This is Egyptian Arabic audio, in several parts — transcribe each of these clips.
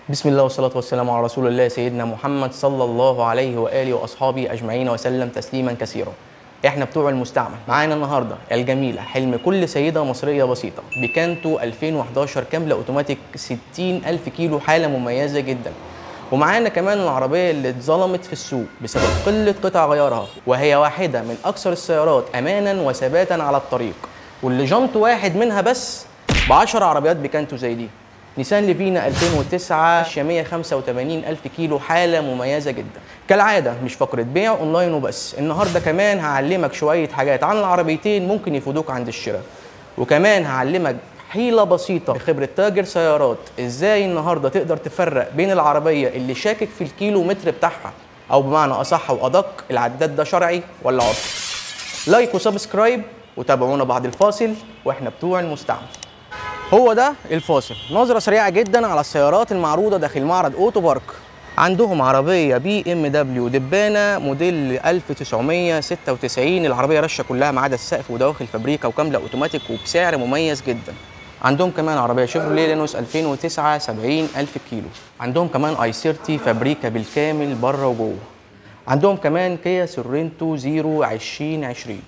بسم الله والصلاة والسلام على رسول الله سيدنا محمد صلى الله عليه وآله وأصحابه أجمعين وسلم تسليما كثيرا احنا بتوع المستعمل معانا النهارده الجميله حلم كل سيده مصريه بسيطه بكانتو 2011 كامله اوتوماتيك 60000 كيلو حاله مميزه جدا ومعانا كمان العربيه اللي اتظلمت في السوق بسبب قله قطع غيارها وهي واحده من اكثر السيارات امانا وثباتا على الطريق واللي جنط واحد منها بس ب 10 عربيات بكانتو زي دي نيسان ليفينا 2009 185 ألف كيلو حالة مميزة جدا كالعادة مش فقرة بيع اونلاين وبس النهاردة كمان هعلمك شوية حاجات عن العربيتين ممكن يفيدوك عند الشراء وكمان هعلمك حيلة بسيطة بخبرة تاجر سيارات ازاي النهاردة تقدر تفرق بين العربية اللي شاكك في الكيلو متر بتاعها او بمعنى اصح وادق العداد ده شرعي ولا عرفي لايك وسبسكرايب وتابعونا بعد الفاصل واحنا بتوع المستعمل هو ده الفاصل نظرة سريعة جدا على السيارات المعروضة داخل معرض اوتو بارك عندهم عربية بي ام دبليو دبانة موديل 1996 العربية رشة كلها ما عدا السقف ودواخل فابريكا وكاملة اوتوماتيك وبسعر مميز جدا عندهم كمان عربية شيفروليه لينوس 2009 70 ألف كيلو عندهم كمان اي 30 فابريكا بالكامل بره وجوه عندهم كمان كيا سورينتو زيرو 2020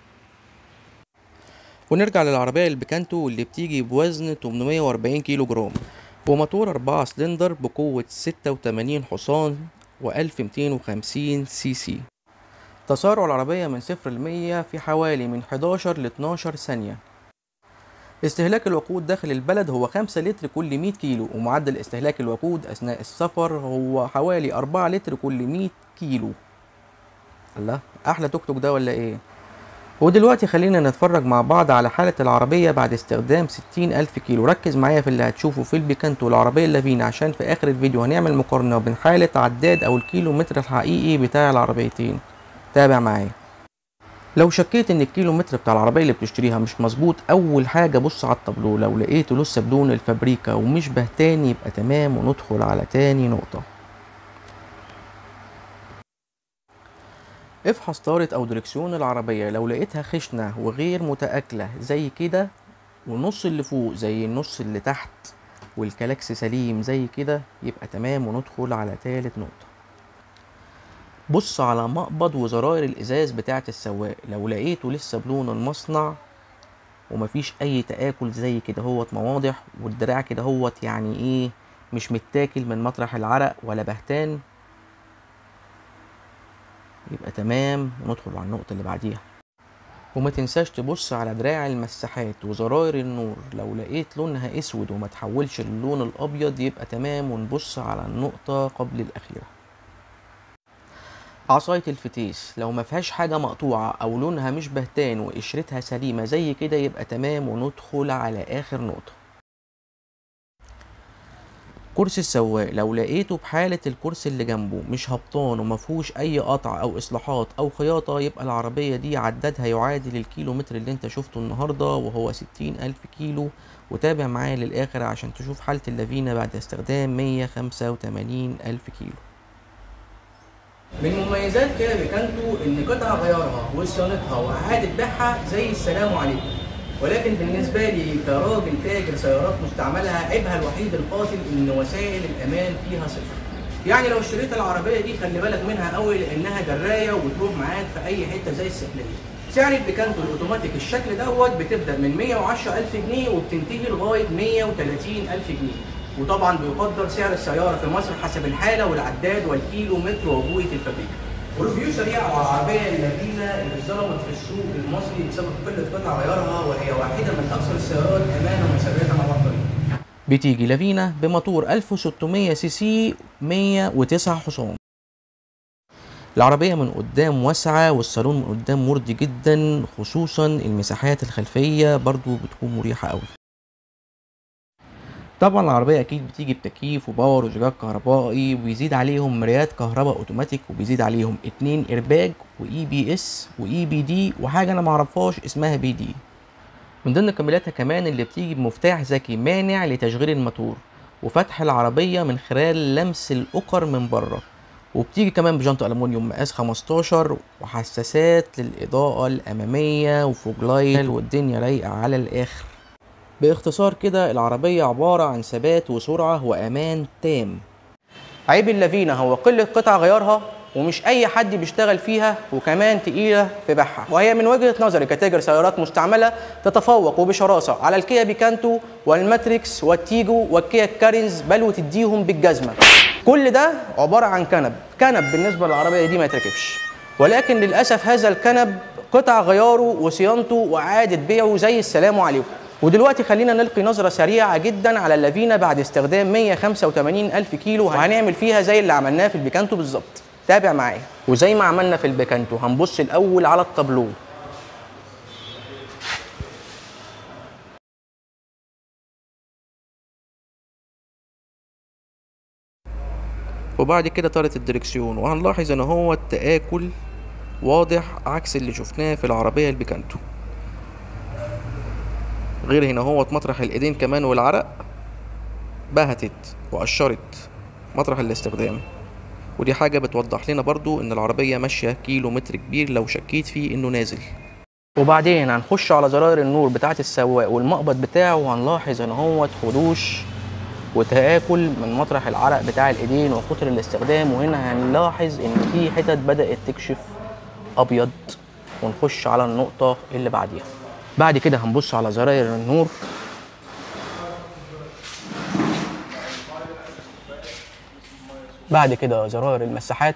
ونرجع للعربية البيكانتو واللي بتيجي بوزن 840 كيلو جرام وموتور 4 سلندر بقوة 86 حصان و1250 سي سي تسارع العربية من صفر ل 100 في حوالي من 11 ل 12 ثانية استهلاك الوقود داخل البلد هو 5 لتر كل 100 كيلو ومعدل استهلاك الوقود أثناء السفر هو حوالي 4 لتر كل 100 كيلو الله أحلى توك توك ده ولا إيه؟ ودلوقتي خلينا نتفرج مع بعض على حالة العربية بعد استخدام 60 ألف كيلو ركز معايا في اللي هتشوفه في البيكانتو والعربية اللافينا عشان في آخر الفيديو هنعمل مقارنة بين حالة عداد أو الكيلو متر الحقيقي بتاع العربيتين تابع معايا لو شكيت ان الكيلو متر بتاع العربية اللي بتشتريها مش مظبوط أول حاجة بص على الطابلو لو لقيته لسه بدون الفابريكا ومش بهتان يبقى تمام وندخل على تاني نقطة افحص طارة او دركسيون العربية لو لقيتها خشنة وغير متآكلة زي كده والنص اللي فوق زي النص اللي تحت والكلاكس سليم زي كده يبقى تمام وندخل على تالت نقطة بص على مقبض وزراير الازاز بتاعة السواق لو لقيته لسه بلون المصنع ومفيش اي تآكل زي كده هوت مواضح والدراع كده هوت يعني ايه مش متاكل من مطرح العرق ولا بهتان يبقى تمام وندخل على النقطة اللي بعديها وما تنساش تبص على دراع المساحات وزراير النور لو لقيت لونها اسود وما تحولش للون الابيض يبقى تمام ونبص على النقطة قبل الاخيرة عصاية الفتيس لو ما فيهاش حاجة مقطوعة او لونها مش بهتان وقشرتها سليمة زي كده يبقى تمام وندخل على اخر نقطة كرسي السواق لو لقيته بحالة الكرسي اللي جنبه مش هبطان ومفهوش أي قطع أو إصلاحات أو خياطة يبقى العربية دي عدادها يعادل الكيلو متر اللي انت شفته النهاردة وهو ستين ألف كيلو وتابع معايا للآخر عشان تشوف حالة اللافينا بعد استخدام مية خمسة وتمانين ألف كيلو من مميزات كده بيكانتو ان قطع غيارها وصيانتها واعاده بيعها زي السلام عليكم ولكن بالنسبه لي كراجل تاجر سيارات مستعمله عيبها الوحيد القاتل ان وسائل الامان فيها صفر يعني لو اشتريت العربيه دي خلي بالك منها قوي لانها جرايه وبتروح معاك في اي حته زي السحليه سعر البيكانتو الاوتوماتيك الشكل دوت بتبدا من 110000 جنيه وبتنتهي لغايه 130000 جنيه وطبعا بيقدر سعر السياره في مصر حسب الحاله والعداد والكيلو متر وابويه الفابريكا وريفيو سريع على العربيه اللافينا اللي اتظلمت في السوق المصري بسبب قله قطع غيارها وهي واحده من اكثر السيارات امانا وثباتا على الطريق. بتيجي لافينا بموتور 1600 سي سي 109 حصان. العربية من قدام واسعة والصالون من قدام مرضي جدا خصوصا المساحات الخلفية برضو بتكون مريحة قوي طبعا العربية أكيد بتيجي بتكييف وباور وزجاج كهربائي وبيزيد عليهم مرايات كهرباء أوتوماتيك وبيزيد عليهم اتنين إيرباج وإي بي إس وإي بي دي وحاجة أنا معرفهاش اسمها بي دي من ضمن كمالاتها كمان اللي بتيجي بمفتاح ذكي مانع لتشغيل الموتور وفتح العربية من خلال لمس الأقر من بره وبتيجي كمان بجنط ألمونيوم مقاس 15 وحساسات للإضاءة الأمامية وفوج لايت والدنيا رايقة على الآخر باختصار كده العربية عبارة عن ثبات وسرعة وأمان تام عيب اللافينا هو قلة قطع غيارها ومش أي حد بيشتغل فيها وكمان تقيلة في بيعها وهي من وجهة نظري كتاجر سيارات مستعملة تتفوق وبشراسة على الكيا بيكانتو والماتريكس والتيجو والكيا كارينز بل وتديهم بالجزمة كل ده عبارة عن كنب كنب بالنسبة للعربية دي ما يتركبش ولكن للأسف هذا الكنب قطع غياره وصيانته وإعادة بيعه زي السلام عليكم ودلوقتي خلينا نلقي نظرة سريعة جدا على اللافينا بعد استخدام 185 ألف كيلو وهنعمل فيها زي اللي عملناه في البيكانتو بالظبط تابع معايا وزي ما عملنا في البيكانتو هنبص الأول على التابلو وبعد كده طارت الدركسيون وهنلاحظ ان هو التآكل واضح عكس اللي شفناه في العربية البيكانتو غير هنا هو مطرح الايدين كمان والعرق بهتت وقشرت مطرح الاستخدام ودي حاجة بتوضح لنا برضو ان العربية ماشية كيلو متر كبير لو شكيت فيه انه نازل وبعدين هنخش على زراير النور بتاعة السواق والمقبض بتاعه وهنلاحظ ان هو خدوش وتآكل من مطرح العرق بتاع الايدين وكتر الاستخدام وهنا هنلاحظ ان في حتت بدأت تكشف ابيض ونخش على النقطة اللي بعديها بعد كده هنبص على زراير النور بعد كده زراير المساحات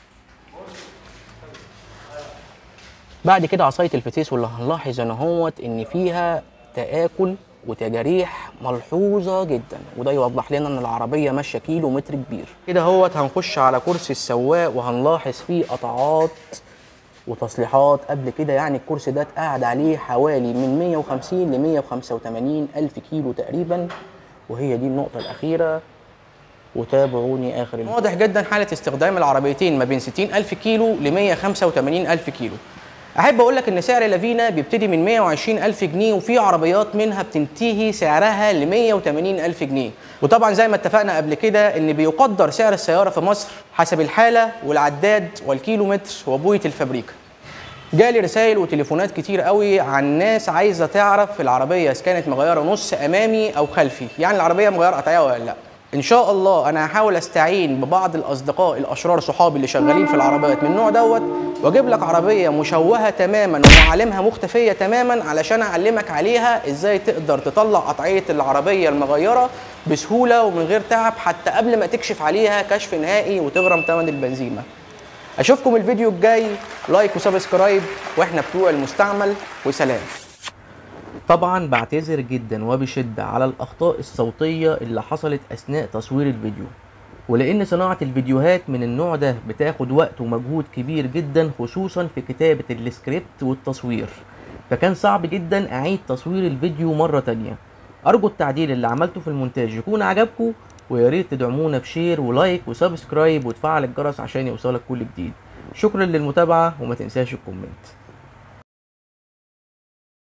بعد كده عصاية الفتيس واللي هنلاحظ ان هوت ان فيها تآكل وتجاريح ملحوظة جدا وده يوضح لنا ان العربية ماشية كيلو متر كبير كده هوت هنخش على كرسي السواق وهنلاحظ فيه قطعات وتصليحات قبل كده يعني الكرسي ده اتقعد عليه حوالي من 150 ل 185 ألف كيلو تقريبا وهي دي النقطة الأخيرة وتابعوني آخر الفيديو. واضح جدا حالة استخدام العربيتين ما بين 60 ألف كيلو ل 185 ألف كيلو أحب أقول لك إن سعر لافينا بيبتدي من 120 ألف جنيه وفي عربيات منها بتنتهي سعرها ل 180 ألف جنيه وطبعا زي ما اتفقنا قبل كده إن بيقدر سعر السيارة في مصر حسب الحالة والعداد والكيلومتر وبوية الفابريكا جالي رسائل وتليفونات كتير قوي عن ناس عايزه تعرف العربيه اذا كانت مغيره نص امامي او خلفي يعني العربيه مغيره قطعيه ولا لا ان شاء الله انا هحاول استعين ببعض الاصدقاء الاشرار صحابي اللي شغالين في العربيات من النوع دوت واجيب لك عربيه مشوهه تماما ومعالمها مختفيه تماما علشان اعلمك عليها ازاي تقدر تطلع قطعيه العربيه المغيره بسهوله ومن غير تعب حتى قبل ما تكشف عليها كشف نهائي وتغرم ثمن البنزيمه اشوفكم الفيديو الجاي لايك وسبسكرايب واحنا بتوع المستعمل وسلام طبعا بعتذر جدا وبشدة على الأخطاء الصوتية اللي حصلت أثناء تصوير الفيديو ولأن صناعة الفيديوهات من النوع ده بتاخد وقت ومجهود كبير جدا خصوصا في كتابة السكريبت والتصوير فكان صعب جدا أعيد تصوير الفيديو مرة تانية أرجو التعديل اللي عملته في المونتاج يكون عجبكم ويا ريت تدعمونا بشير ولايك وسبسكرايب وتفعل الجرس عشان يوصلك كل جديد شكرا للمتابعة وما تنساش الكومنت